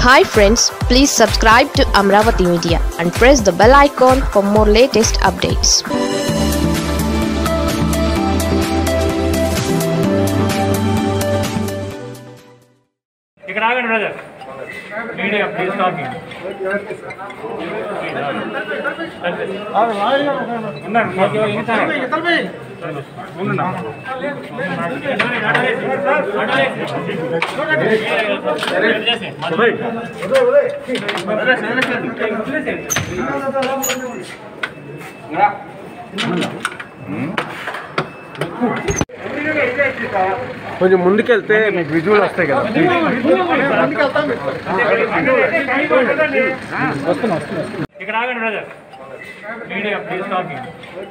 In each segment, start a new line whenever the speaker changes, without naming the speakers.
hi friends please subscribe to Amaravati media and press the bell icon for more latest updates
ఇక్కడ ఆగండి brother media please talking
కొంచెం ముందుకెళ్తే మీకు visual వస్తాయి కదా
ఇక్కడ ఆగండి బ్రదర్ మీడియా ప్లీజ్ టాకింగ్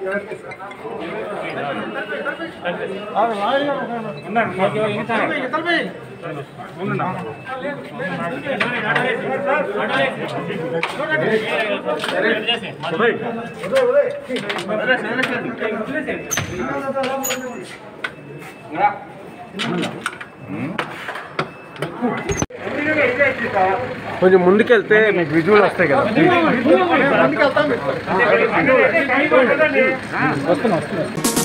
కొంచెం ముందుకెళ్తే మీకు విజువల్ వస్తాయి కదా
వస్తున్నా వస్తున్నా